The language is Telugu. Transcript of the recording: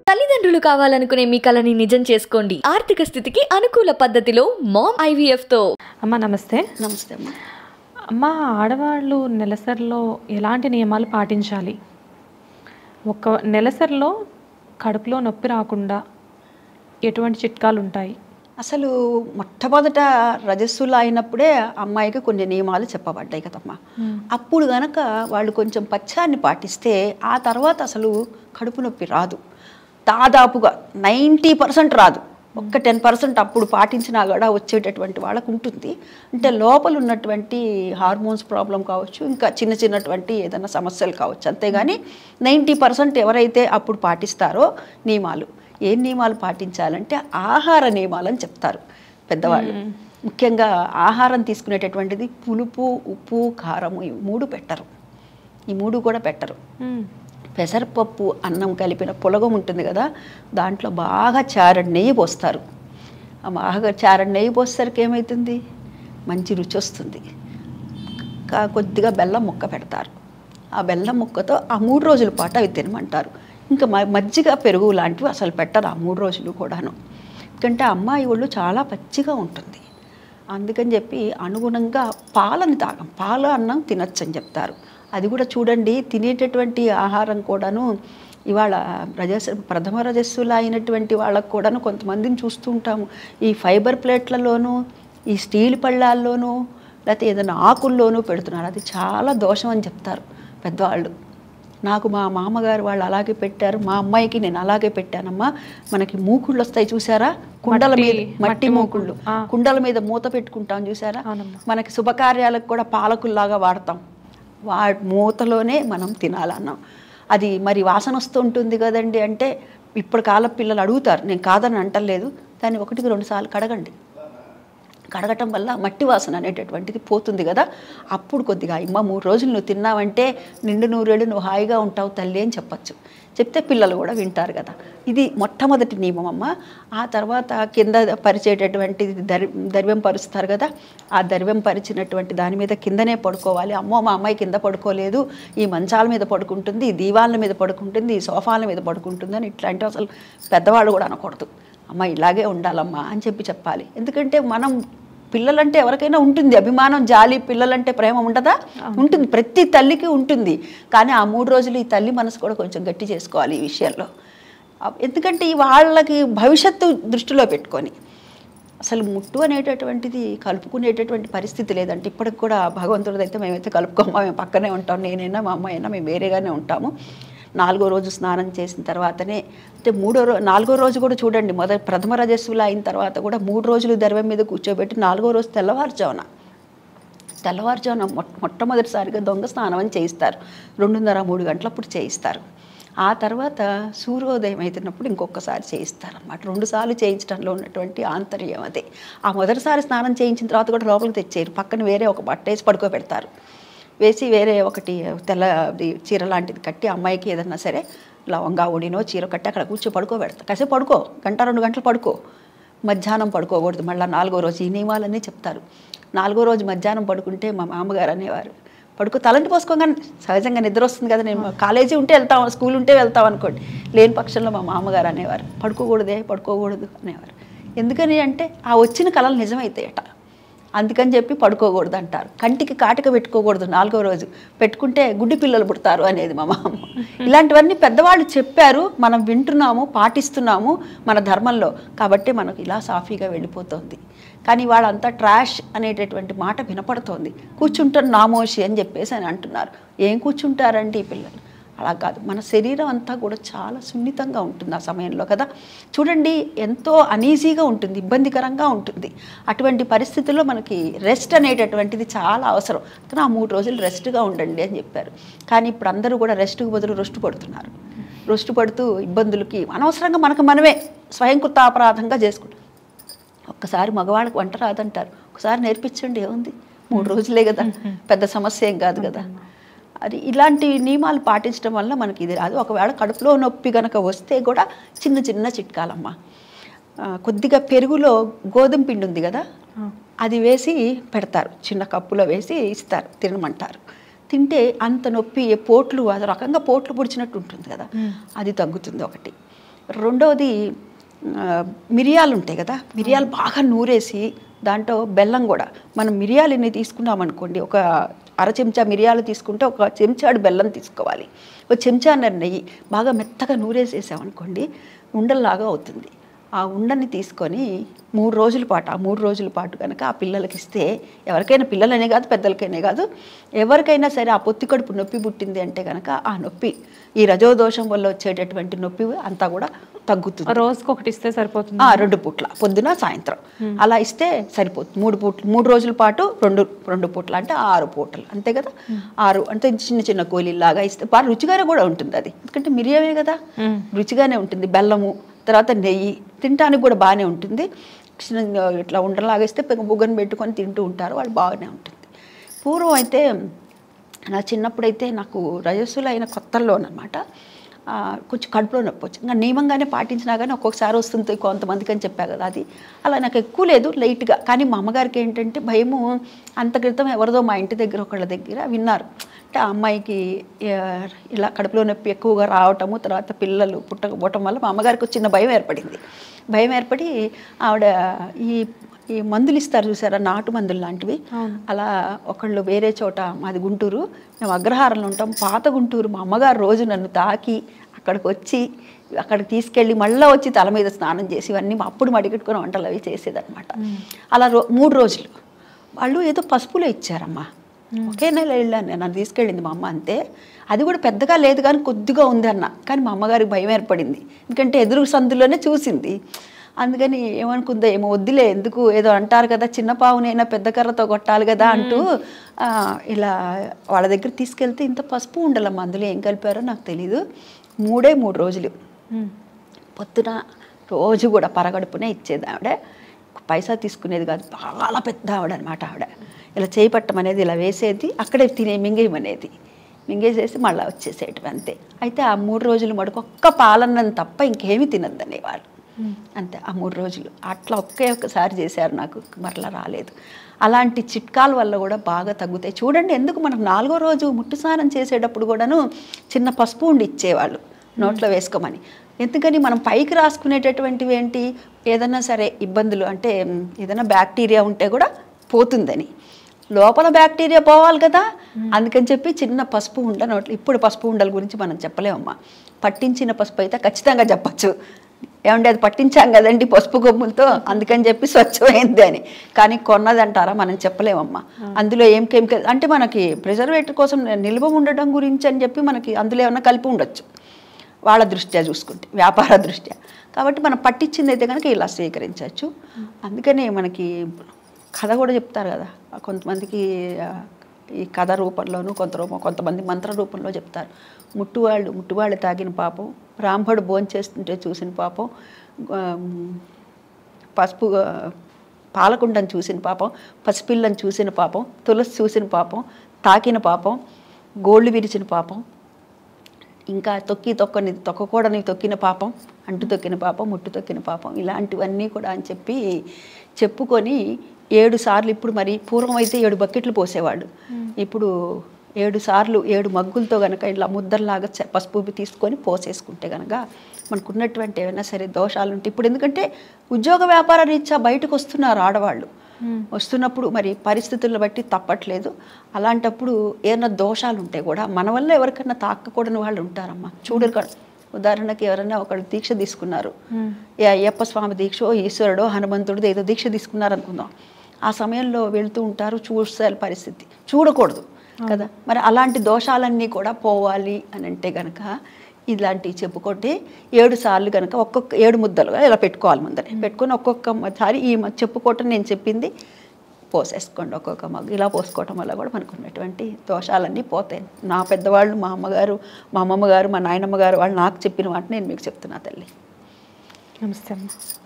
తల్లిదండ్రులు కావాలనుకునే మీ కలని నిజం చేసుకోండి ఆర్థిక స్థితికి అనుకూల పద్ధతిలో మామ్ ఐవీఎఫ్ తో అమ్మ నమస్తే నమస్తే అమ్మా అమ్మ ఆడవాళ్ళు నెలసరిలో ఎలాంటి నియమాలు పాటించాలి ఒక నెలసరిలో కడుపులో నొప్పి రాకుండా ఎటువంటి చిట్కాలు ఉంటాయి అసలు మొట్టమొదట రజస్సులు అయినప్పుడే అమ్మాయికి కొన్ని నియమాలు చెప్పబడ్డాయి కదమ్మా అప్పుడు గనక వాళ్ళు కొంచెం పచ్చాన్ని పాటిస్తే ఆ తర్వాత అసలు కడుపు నొప్పి రాదు దాదాపుగా నైంటీ పర్సెంట్ రాదు ఒక్క టెన్ పర్సెంట్ అప్పుడు పాటించినా కూడా వచ్చేటటువంటి వాళ్ళకు ఉంటుంది అంటే లోపల ఉన్నటువంటి హార్మోన్స్ ప్రాబ్లం కావచ్చు ఇంకా చిన్న చిన్నటువంటి ఏదైనా సమస్యలు కావచ్చు అంతేగాని నైంటీ పర్సెంట్ ఎవరైతే అప్పుడు పాటిస్తారో నియమాలు ఏ నియమాలు పాటించాలంటే ఆహార నియమాలు అని చెప్తారు పెద్దవాళ్ళు ముఖ్యంగా ఆహారం తీసుకునేటటువంటిది పులుపు ఉప్పు కారము ఇవి మూడు పెట్టరు ఈ మూడు కూడా పెట్టరు పెసరపప్పు అన్నం కలిపిన పులగం ఉంటుంది కదా దాంట్లో బాగా చారడి నెయ్యి పోస్తారు ఆ బాగా చారడి నెయ్యి పోసేసరికి ఏమవుతుంది మంచి రుచి వస్తుంది కా- కొద్దిగా బెల్లం ముక్క పెడతారు ఆ బెల్లం ముక్కతో ఆ మూడు రోజుల పాటు అవి తినమంటారు ఇంకా మ- మజ్జిగ పెరుగు లాంటివి అసలు పెట్టరు ఆ మూడు రోజులు కూడాను ఎందుకంటే అమ్మాయి ఒళ్ళు చాలా పచ్చిగా ఉంటుంది అందుకని చెప్పి అనుగుణంగా పాలని తాగం పాలు అన్నం తినచ్చు అని చెప్తారు అది కూడా చూడండి తినేటటువంటి ఆహారం కూడాను ఇవాళ రజస్ ప్రథమ రజస్సులు అయినటువంటి వాళ్ళకు కూడాను కొంతమందిని చూస్తూ ఉంటాము ఈ ఫైబర్ ప్లేట్లలోనూ ఈ స్టీల్ పళ్ళాల్లోనూ లేకపోతే ఏదైనా ఆకుల్లోనూ పెడుతున్నారు అది చాలా దోషం అని చెప్తారు పెద్దవాళ్ళు నాకు మా మామగారు వాళ్ళు అలాగే పెట్టారు మా అమ్మాయికి నేను అలాగే పెట్టానమ్మా మనకి మూకుళ్ళు వస్తాయి చూసారా కుండల మట్టి- మీద మట్టి మట్టి మూకుళ్ళు మూకుళ్ళు. ఆ. కుండల మీద మూత పెట్టుకుంటాం చూసారా అవునమ్మా. మనకి శుభకార్యాలకు కూడా పాలకుల్లాగా వాడతాం వా మూతలోనే మనం తినాలన్నాం అది మరి వాసన వస్తూ ఉంటుంది కదండి అంటే ఇప్పుడు కాల పిల్లలు అడుగుతారు నేను కాదని అంటలేదు దాన్ని ఒకటికి రెండు సార్లు కడగండి కడగటం వల్ల మట్టి వాసన అనేటటువంటిది పోతుంది కదా అప్పుడు కొద్దిగా అమ్మ మూడు రోజులు నువ్వు తిన్నావంటే నిండు నూరేళ్ళు నువ్వు హాయిగా ఉంటావు తల్లి అని చెప్పచ్చు చెప్తే పిల్లలు కూడా వింటారు కదా ఇది మొట్టమొదటి నియమం అమ్మ ఆ తర్వాత కింద పరిచేటటువంటి దరి దర్వ్యం పరుస్తారు కదా ఆ దర్వ్యం పరిచినటువంటి దాని మీద కిందనే పడుకోవాలి అమ్మో మా అమ్మాయి కింద పడుకోలేదు ఈ మంచాల మీద పడుకుంటుంది ఈ దీవాళ్ళ మీద పడుకుంటుంది ఈ సోఫాల మీద పడుకుంటుంది అని ఇట్లాంటివి అసలు పెద్దవాళ్ళు కూడా అనకూడదు అమ్మ ఇలాగే ఉండాలమ్మా అని చెప్పి చెప్పాలి ఎందుకంటే మనం పిల్లలంటే ఎవరికైనా ఉంటుంది అభిమానం జాలి పిల్లలంటే ప్రేమ ఉండదా ఉంటుంది ప్రతి తల్లికి ఉంటుంది కానీ ఆ మూడు రోజులు ఈ తల్లి మనసు కూడా కొంచెం గట్టి చేసుకోవాలి ఈ విషయంలో ఆ- ఎందుకంటే ఈ వాళ్ళకి భవిష్యత్తు దృష్టిలో పెట్టుకొని అసలు ముట్టు అనేటటువంటిది కలుపుకునేటటువంటి పరిస్థితి లేదంటే ఇప్పటికి కూడా భగవంతుడిది అయితే మేమైతే కలుపుకోమా మేము పక్కనే ఉంటాం నేనైనా మా అమ్మాయి అయినా మేము వేరేగానే ఉంటాము నాలుగో రోజు స్నానం చేసిన తర్వాతనే అంటే మూడో రో నాలుగో రోజు కూడా చూడండి మొదటి ప్రథమ రజస్సులు అయిన తర్వాత కూడా మూడు రోజులు దర్వం మీద కూర్చోబెట్టి నాలుగో రోజు తెల్లవారుజామున తెల్లవారుజామున మొట్ట మొట్టమొదటిసారిగా దొంగ స్నానం అని చేయిస్తారు రెండున్నర మూడు గంటలప్పుడు చేయిస్తారు ఆ తర్వాత సూర్యోదయం అవుతున్నప్పుడు ఇంకొకసారి చేయిస్తారు అనమాట రెండుసార్లు చేయించడంలో ఉన్నటువంటి ఆంతర్యం అదే ఆ మొదటిసారి స్నానం చేయించిన తర్వాత కూడా లోపలికి తెచ్చేయరు పక్కన వేరే ఒక బట్ట వేసి పడుకోబెడతారు వేసి వేరే ఒకటి తెల్ల అది చీర లాంటిది కట్టి అమ్మాయికి ఏదన్నా సరే లవంగా ఒడినో చీర కట్టి అక్కడ కూర్చో పడుకోబెడతారు కాసేపు పడుకో గంట రెండు గంటలు పడుకో మధ్యాహ్నం పడుకోకూడదు మళ్ళీ నాలుగో రోజు ఈ నియమాలన్నీ చెప్తారు నాలుగో రోజు మధ్యాహ్నం పడుకుంటే మా మామగారు అనేవారు పడుకో తలంటి పోసుకోగానే సహజంగా నిద్ర వస్తుంది కదా నేను కాలేజీ ఉంటే వెళ్తాం స్కూల్ ఉంటే వెళ్తాం అనుకోండి లేని పక్షంలో మా మామగారు అనేవారు పడుకోకూడదే పడుకోకూడదు అనేవారు ఎందుకని అంటే ఆ వచ్చిన కళలు నిజమవుతాయట అందుకని చెప్పి పడుకోకూడదు అంటారు కంటికి కాటిక పెట్టుకోకూడదు నాలుగో రోజు పెట్టుకుంటే గుడ్డి పిల్లలు పుడతారు అనేది మా మామ ఇలాంటివన్నీ పెద్దవాళ్ళు చెప్పారు మనం వింటున్నాము పాటిస్తున్నాము మన ధర్మంలో కాబట్టి మనకు ఇలా సాఫీగా వెళ్ళిపోతుంది కానీ వాళ్ళంతా ట్రాష్ అనేటటువంటి మాట వినపడుతోంది కూర్చుంటారు నామోషి అని చెప్పేసి అని అంటున్నారు ఏం కూర్చుంటారండి ఈ పిల్లలు అలా కాదు మన శరీరం అంతా కూడా చాలా సున్నితంగా ఉంటుంది ఆ సమయంలో కదా చూడండి ఎంతో అనీజీగా ఉంటుంది ఇబ్బందికరంగా ఉంటుంది అటువంటి పరిస్థితుల్లో మనకి రెస్ట్ అనేటటువంటిది చాలా అవసరం కానీ ఆ మూడు రోజులు రెస్ట్గా ఉండండి అని చెప్పారు కానీ ఇప్పుడు అందరూ కూడా రెస్ట్కి బదులు రొస్ట్ పడుతున్నారు రొస్ట్ పడుతూ ఇబ్బందులకి అనవసరంగా మనకు మనమే స్వయంకృత అపరాధంగా చేసుకుంటాం ఒక్కసారి మగవాళ్ళకి వంట రాదంటారు ఒకసారి నేర్పించండి ఏముంది మూడు రోజులే కదా పెద్ద సమస్య ఏం కాదు కదా అది ఇలాంటి నియమాలు పాటించడం వల్ల మనకి ఇది రాదు ఒకవేళ కడుపులో నొప్పి గనక వస్తే కూడా చిన్న చిన్న చిట్కాలమ్మ ఆ, కొద్దిగా పెరుగులో గోధుమ పిండి ఉంది కదా అది వేసి పెడతారు చిన్న కప్పులో వేసి ఇస్తారు తినమంటారు తింటే అంత నొప్పి ఏ పోట్లు అది రకంగా పోట్లు పొడిచినట్టు ఉంటుంది కదా అది తగ్గుతుంది ఒకటి రెండవది ఆ, మిరియాలు ఉంటాయి కదా మిరియాలు బాగా నూరేసి దాంట్లో బెల్లం కూడా మనం మిరియాలు ఎన్ని తీసుకున్నాం అనుకోండి ఒక అర చెంచా మిరియాలు తీసుకుంటే ఒక చెంచాడు బెల్లం తీసుకోవాలి ఒక చెంచాన్నర నెయ్యి బాగా మెత్తగా నూరేసేసామనుకోండి ఉండల్లాగా అవుతుంది ఆ ఉండని తీసుకొని మూడు రోజుల పాటు ఆ మూడు రోజుల పాటు కనుక ఆ పిల్లలకి ఇస్తే ఎవరికైనా పిల్లలనే కాదు పెద్దలకైనా కాదు ఎవరికైనా సరే ఆ పొత్తి కడుపు నొప్పి పుట్టింది అంటే కనుక ఆ నొప్పి ఈ రజోదోషం వల్ల వచ్చేటటువంటి నొప్పి అంతా కూడా తగ్గుతుంది రోజుకి ఒకటి ఇస్తే సరిపోతుంది ఆ, రెండు పూట్ల పొద్దున సాయంత్రం అలా ఇస్తే సరిపోతుంది మూడు పూట్లు మూడు రోజుల పాటు రెండు రెండు పూట్ల అంటే ఆరు పూటలు అంతే కదా ఆరు అంటే చిన్న చిన్న గోళీలాగా ఇస్తే బాగా రుచిగానే కూడా ఉంటుంది అది ఎందుకంటే మిరియమే కదా రుచిగానే ఉంటుంది బెల్లము తర్వాత నెయ్యి తినడానికి కూడా బాగానే ఉంటుంది చిన్న ఇట్లా ఉండలాగా ఇస్తే బుగ్గను పెట్టుకొని తింటూ ఉంటారు వాళ్ళు బాగానే ఉంటుంది పూర్వం అయితే నా చిన్నప్పుడైతే నాకు రజస్సులు అయిన కొత్తల్లోనమాట ఆ, కొంచెం కడుపులో నొప్పి వచ్చింది ఇంకా నియమంగానే పాటించినా కానీ ఒక్కొక్కసారి వస్తుంది కొంతమందికి అని చెప్పా కదా అది అలా నాకు ఎక్కువ లేదు లైట్గా కానీ మా అమ్మగారికి ఏంటంటే భయము అంత క్రితం ఎవరిదో మా ఇంటి దగ్గర ఒకళ్ళ దగ్గర విన్నారు అంటే ఆ అమ్మాయికి ఆ, ఇలా కడుపులో నొప్పి ఎక్కువగా రావటము తర్వాత పిల్లలు పుట్టకపోవటం వల్ల మా అమ్మగారికి ఒక చిన్న భయం ఏర్పడింది భయం ఏర్పడి ఆవిడ ఈ ఈ మందులు ఇస్తారు చూసారా నాటు మందులు లాంటివి అలా ఒకళ్ళు వేరే చోట మాది గుంటూరు మేము అగ్రహారంలో ఉంటాం పాత గుంటూరు మా అమ్మగారు రోజు నన్ను తాకి అక్కడికి వచ్చి అక్కడికి తీసుకెళ్ళి మళ్ళీ వచ్చి తల మీద స్నానం చేసి ఇవన్నీ మా అప్పుడు మడికట్టుకుని వంటలు అవి చేసేదన్నమాట అలా రో మూడు రోజులు వాళ్ళు ఏదో పసుపులో ఇచ్చారమ్మా ఒకే నెల వెళ్ళాను నేను నన్ను తీసుకెళ్ళింది మా అమ్మ అంతే అది కూడా పెద్దగా లేదు కానీ కొద్దిగా ఉంది అన్న కానీ మా అమ్మగారికి భయం ఏర్పడింది ఎందుకంటే ఎదురు సందులోనే చూసింది అందుకని ఏమనుకుందో ఏమో వద్దులే ఎందుకు ఏదో అంటారు కదా చిన్న పావునైనా పెద్ద కర్రతో కొట్టాలి కదా అంటూ ఆ, ఇలా వాళ్ళ దగ్గర తీసుకెళ్తే ఇంత పసుపు ఉండలమ్మా అందులో ఏం కలిపారో నాకు తెలీదు మూడే మూడు రోజులు పొద్దున రోజు కూడా పరగడుపునే ఇచ్చేది ఆవిడ పైసా తీసుకునేది కాదు చాలా పెద్ద ఆవిడ అనమాట ఆవిడ ఇలా చేయి పట్టం అనేది ఇలా వేసేది అక్కడే తినే మింగేయమనేది మింగేసేసి మళ్ళీ వచ్చేసేయటం అంతే అయితే ఆ మూడు రోజులు మటుకు ఒక్క పాలన్నం తప్ప ఇంకేమీ తినద్దనేవాళ్ళు అంతే ఆ మూడు రోజులు అట్లా ఒకే ఒక్కసారి చేశారు నాకు మరలా రాలేదు అలాంటి చిట్కాల వల్ల కూడా బాగా తగ్గుతాయి చూడండి ఎందుకు మనకు నాలుగో రోజు ముట్టు స్నానం చేసేటప్పుడు కూడాను చిన్న పసుపు ఉండి ఇచ్చేవాళ్ళు నోట్లో వేసుకోమని ఎందుకని మనం పైకి రాసుకునేటటువంటివి ఏంటి ఏదైనా సరే ఇబ్బందులు అంటే మ్, ఏదైనా బ్యాక్టీరియా ఉంటే కూడా పోతుందని లోపల బ్యాక్టీరియా పోవాలి కదా అందుకని చెప్పి చిన్న పసుపు ఉండ నోట్లో ఇప్పుడు పసుపు ఉండల గురించి మనం చెప్పలేమమ్మా పట్టించిన పసుపు అయితే ఖచ్చితంగా చెప్పచ్చు ఏమంటే అది పట్టించాం కదండి పసుపు కొమ్ములతో అందుకని చెప్పి స్వచ్ఛమైంది అని కానీ కొన్నది అంటారా మనం చెప్పలేమమ్మా అందులో ఏం కెమికల్ అంటే మనకి ప్రిజర్వేటివ్ కోసం నిల్వ ఉండడం గురించి అని చెప్పి మనకి అందులో ఏమన్నా కలిపి ఉండొచ్చు వాళ్ళ దృష్ట్యా చూసుకుంటే వ్యాపార దృష్ట్యా కాబట్టి మనం పట్టించింది అయితే కనుక ఇలా స్వీకరించవచ్చు అందుకనే మనకి కథ కూడా చెప్తారు కదా కొంతమందికి ఆ, ఈ కథ రూపంలోనూ కొంత రూపం కొంతమంది మంత్ర రూపంలో చెప్తారు ముట్టువాళ్ళు ముట్టువాళ్ళు తాగిన పాపం బ్రాహ్మడు భోంచేస్తుంటే చూసిన పాపం ఆ, పసుపు ఆ, పాలకుండను చూసిన పాపం పసిపిల్లని చూసిన పాపం తులసి చూసిన పాపం తాకిన పాపం గోళ్ళు విరిచిన పాపం ఇంకా తొక్కి తొక్కని తొక్కకూడని తొక్కిన పాపం అంటు తొక్కిన పాపం ముట్టు తొక్కిన పాపం ఇలాంటివన్నీ కూడా అని చెప్పి చెప్పుకొని ఏడు సార్లు ఇప్పుడు మరి పూర్వం అయితే ఏడు బకెట్లు పోసేవాళ్ళు ఇప్పుడు ఏడు సార్లు ఏడు మగ్గులతో కనుక ఇలా ముద్దర్లాగా చ- పసుపు తీసుకొని పోసేసుకుంటే కనుక మనకు ఉన్నటువంటి ఏమైనా సరే దోషాలు ఉంటే ఇప్పుడు ఎందుకంటే ఉద్యోగ వ్యాపార రీత్యా బయటకు వస్తున్నారు ఆడవాళ్ళు వస్తున్నప్పుడు మరి పరిస్థితులను బట్టి తప్పట్లేదు అలాంటప్పుడు ఏదైనా దోషాలు ఉంటే కూడా మన వల్ల ఎవరికైనా తాకకూడని వాళ్ళు ఉంటారమ్మా చూడరు కదా. ఉదాహరణకి ఎవరైనా ఒకళ్ళు దీక్ష తీసుకున్నారు ఏ అయ్యప్ప స్వామి దీక్ష ఈశ్వరుడో హనుమంతుడిదో ఏదో దీక్ష తీసుకున్నారు అనుకుందాం ఆ సమయంలో వెళ్తూ ఉంటారు చూసాలి పరిస్థితి చూడకూడదు కదా మరి అలాంటి దోషాలన్నీ కూడా పోవాలి అని అంటే గనక ఇలాంటివి చెప్పుకుంటే ఏడు సార్లు కనుక ఒక్కొక్క ఏడు ముద్దలుగా ఇలా పెట్టుకోవాలి ముందరే పెట్టుకొని ఒక్కొక్క సారి ఈ మ- చెప్పుకోవటం నేను చెప్పింది పోసేసుకోండి ఒక్కొక్క మగ్గు ఇలా పోసుకోవటం వల్ల కూడా మనకు ఉన్నటువంటి దోషాలన్నీ పోతాయి నా పెద్దవాళ్ళు మా అమ్మగారు మా అమ్మమ్మ గారు మా నాయనమ్మ గారు వాళ్ళు నాకు చెప్పిన వాటిని నేను మీకు చెప్తున్నా తల్లి నమస్తే అమ్మ